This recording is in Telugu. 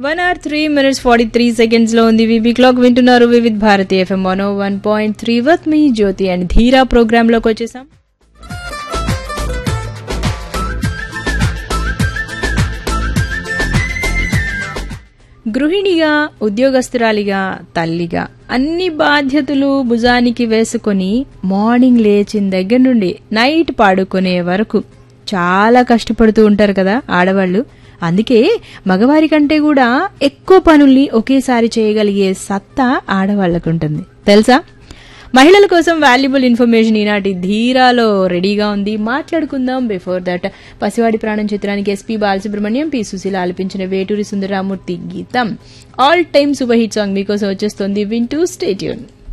one hour three minutes forty three seconds లో ఉంది విబీ క్లాక్ వింటున్నారు Vividh Bharati F M one one point three with me Jyoti and Dheera programme లోకి వచ్చేసాం గృహిణిగా ఉద్యోగస్తురాలిగా తల్లిగా అన్ని బాధ్యతలు భుజానికి వేసుకొని మార్నింగ్ లేచిన దగ్గర నుండి నైట్ పాడుకునే వరకు చాలా కష్టపడుతూ ఉంటారు కదా ఆడవాళ్ళు అందుకే మగవారి కంటే కూడా ఎక్కువ పనుల్ని ఒకేసారి చేయగలిగే సత్తా ఆడవాళ్ళకు ఉంటుంది తెలుసా మహిళల కోసం వాల్యుబుల్ ఇన్ఫర్మేషన్ ఈనాటి ధీరాలో రెడీగా ఉంది మాట్లాడుకుందాం బిఫోర్ దట్ పసివాడి ప్రాణం చిత్రానికి ఎస్పీ బాలసుబ్రహ్మణ్యం పి సుశీల ఆలపించిన వేటూరి సుందరరామూర్తి గీతం all time super hit song మీకోసం వచ్చేస్తుంది వింటూ స్టేట్యూన్